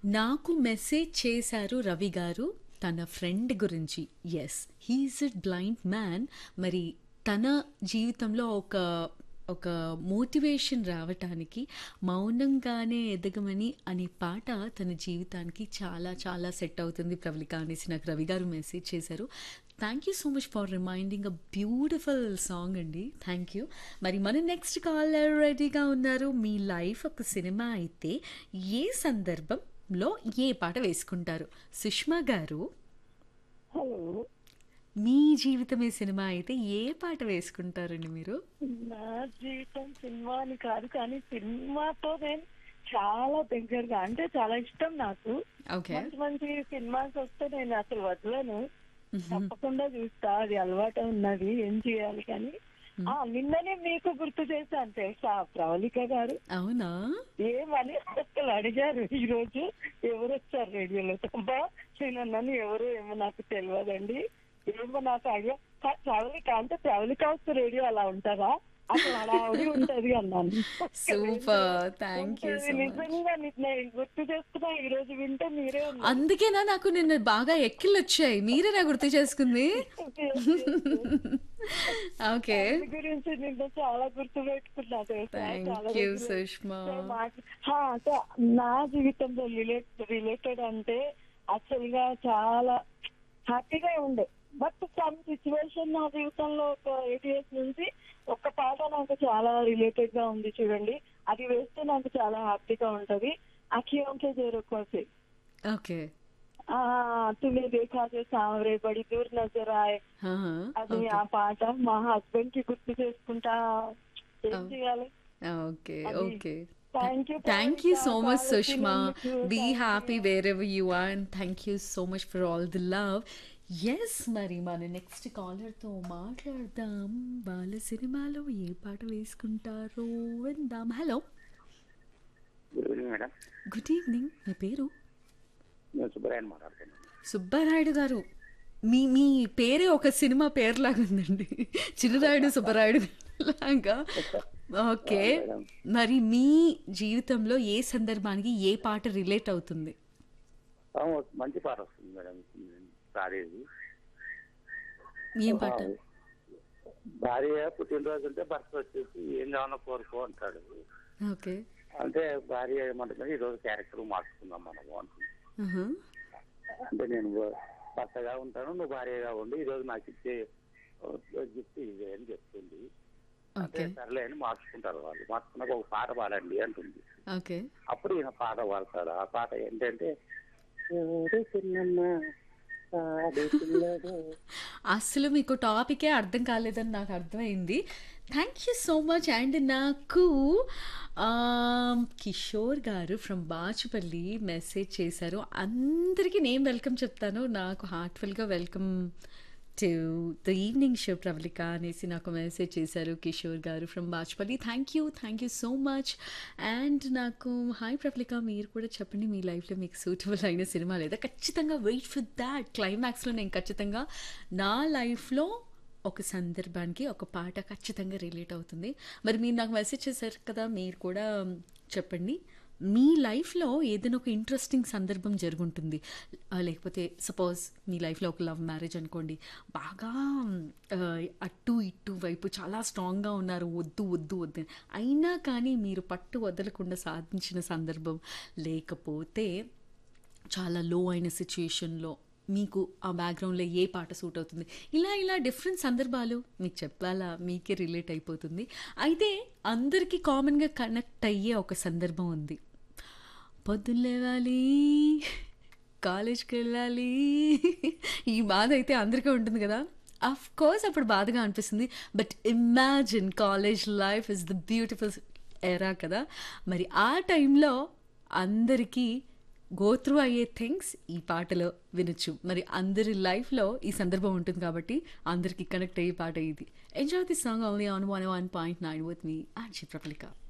నాకు మెసేజ్ చేశారు రవి గారు తన ఫ్రెండ్ గురించి yes he is a blind man మరి తన జీవితంలో ఒక ఒక మోటివేషన్ రావటానికి మౌనంగానే ఎదగమని అనే పాట తన జీవితానికి చాలా చాలా సెట్ అవుతుంది ప్రవళిక అనేసి నాకు రవి గారు మెసేజ్ చేశారు thank you so much for reminding a beautiful song అండి థ్యాంక్ యూ మరి మన నెక్స్ట్ కాలర్ రెడీగా ఉన్నారు మీ లైఫ్ ఒక సినిమా అయితే ఏ సందర్భంలో ఏ పాట వేసుకుంటారు సుష్మా గారు హలో మీ జీవితమే సినిమా అయితే ఏ పాట వేసుకుంటారండి మీరు నా జీవితం సినిమా అని కాదు కానీ సినిమాతో నేను చాలా దగ్గరగా అంటే చాలా ఇష్టం నాకు ఓకే మంచి మంచి సినిమాస్ వస్తే నేను అసలు వదలను తప్పకుండా చూస్తా అది అలవాటు ఉన్నది ఏం చేయాలి కానీ ఆ నిన్ననే మీకు గుర్తు చేశాను తెలుసా ప్రవళిక గారు అవునా ఏమని అసలు అడిగారు ఈ రోజు ఎవరు వచ్చారు రేడియోలో అబ్బా నేను అన్నాను ఎవరు ఏమో నాకు తెలియదండి ఏమో నాకు అడిగా కా- ప్రవళిక అంటే ప్రవళిక వస్తే రేడియో అలా ఉంటుందా అసలు అలా ఆవిడ ఉంటది అన్నాను సూపర్ థ్యాంక్ యూ ఉంటది. సో మచ్ నిజంగా ని- నేను గుర్తు చేసుకున్నా ఈ రోజు వింటే మీరే ఉన్నారు. అందుకేనా నాకు నిన్న బాగా ఎక్కిళ్ళు వచ్చాయి మీరేనా గుర్తు చేసుకుంది ఓకే దాని గురించి నిన్న చాలా గుర్తు పెట్టుకున్నా తెలుసా? థ్యాంక్ చాలా యూ రోజులు సుష్మా మాట్లా- హా, అంటే నా జీవితంలో రిలేట్ రిలేటెడ్ అంటే యాక్చువల్ గా చాలా హ్యాపీగా ఉండే బట్ సమ్ సిచ్యువేషన్ నా జీవితంలో ఒక ఎయిట్ ఇయర్స్ నుంచి ఒక పాట నాకు చాలా రిలేటెడ్ గా ఉంది చూడండి అది వేస్తే నాకు చాలా హ్యాపీగా ఉంటది అఖియోంకే చేరుకోసే ఓకే ఆ తుమ్మే దేఖా చే సావరే బడి దూర్ నజర్ ఆయే అది ఆ పాట మా హస్బెండ్ కి గుర్తు చేసుకుంటా ఏం Oh. చేయాలి ఓకే అది- okay thank you thank you so much చాలా సుష్మా వచ్చినందుకు. Be Thank happy you. Wherever you are and thank you so much for all the love yes మరి మన నెక్స్ట్ కాలర్తో మాట్లాడదాం వాళ్ళ సినిమాలో ఏ పాట వేసుకుంటారో విందాం hello good evening madam good evening మీ పేరు నేను సుబ్బరాయన్ మాట్లాడుతున్నాను సుబ్బరాయుడు గారు మీ మీ పేరే ఒక సినిమా పేరులాగా ఉందండి చిన్నరాయుడు సుబ్బరాయుడు లాగా ఓకే మేడం. మరి మీ జీవితంలో ఏ సందర్భానికి ఏ పాట రిలేట్ అవుతుంది ఆ, ఒక మంచి పాట వస్తుంది మేడం రాలేదు ఏం పాట భార్య పుట్టినరోజు అంటే భర్త వచ్చేసి ఏం కావాలో కోరుకో అంటాడు ఓకే అంటే భార్య ఏమంటుంది ఈ రోజు క్యారెక్టర్ మార్చుకుందాం మనము అంటుంది ఆహా. అంటే నేను భర్తగా ఉంటాను నువ్వు భార్యగా ఉండి ఈ రోజు నాకు ఇచ్చే గిఫ్ట్ ఇదే అని చెప్తుంది అంటే ఓకే సర్లే అని మార్చుకుంటారు వాళ్ళు మార్చుకున్నాక ఒక పాట పాడండి అంటుంది ఓకే అప్పుడు ఈయన పాట పాడతాడు ఆ పాట ఏంటంటే ఎవరు చిన్నమ్మ పాడు పిల్లడు అసలు మీకు టాపికే అర్థం కాలేదని నాకు అర్థమైంది thank you so much and నాకు ఆమ్, కిషోర్ గారు ఫ్రమ్ బాచుపల్లి మెసేజ్ చేశారు అందరికీ నేను వెల్కమ్ చెప్తాను నాకు హార్ట్ఫుల్గా welcome to the evening show Pravalika అనేసి నాకు మెసేజ్ చేశారు కిషోర్ గారు from Bachupally thank you thank you so much and నాకు హాయ్ ప్రవళిక మీరు కూడా చెప్పండి మీ లైఫ్లో మీకు సూటబుల్ అయిన సినిమా లేదా ఖచ్చితంగా వెయిట్ ఫర్ దాట్ క్లైమాక్స్లో నేను ఖచ్చితంగా నా లైఫ్లో ఒక సందర్భానికి ఒక పాట ఖచ్చితంగా రిలేట్ అవుతుంది మరి మీరు నాకు మెసేజ్ చేశారు కదా మీరు కూడా చెప్పండి మీ లైఫ్లో ఏదైనా ఒక ఇంట్రెస్టింగ్ సందర్భం జరుగుంటుంది ఆ, లేకపోతే సపోజ్ మీ లైఫ్లో ఒక లవ్ మ్యారేజ్ అనుకోండి బాగా ఆ, అటు ఇటు వైపు చాలా స్ట్రాంగ్గా ఉన్నారు వద్దు వద్దు వద్దు అని. అయినా కానీ మీరు పట్టు వదలకుండా సాధించిన సందర్భం లేకపోతే చాలా లో అయిన సిచ్యుయేషన్లో మీకు ఆ బ్యాక్గ్రౌండ్లో ఏ పాట సూట్ అవుతుంది ఇలా ఇలా డిఫరెంట్ సందర్భాలు మీకు చెప్పాలా మీకే రిలేట్ అయిపోతుంది అయితే అందరికీ కామన్గా కనెక్ట్ అయ్యే ఒక సందర్భం ఉంది పొద్దున్న లేవాలి కాలేజ్కి వెళ్ళాలి ఈ బాధ అయితే అందరికీ ఉంటుంది కదా అఫ్ కోర్స్ అప్పుడు బాధగా అనిపిస్తుంది but imagine college life is the beautiful era కదా మరి ఆ టైంలో అందరికీ గో త్రూ అయ్యే థింగ్స్ ఈ పాటలో వినొచ్చు మరి అందరి లైఫ్లో ఈ సందర్భం ఉంటుంది కాబట్టి అందరికీ కనెక్ట్ అయ్యే పాట ఇది enjoy the song only on one one point nine with me RJ ప్రపలిక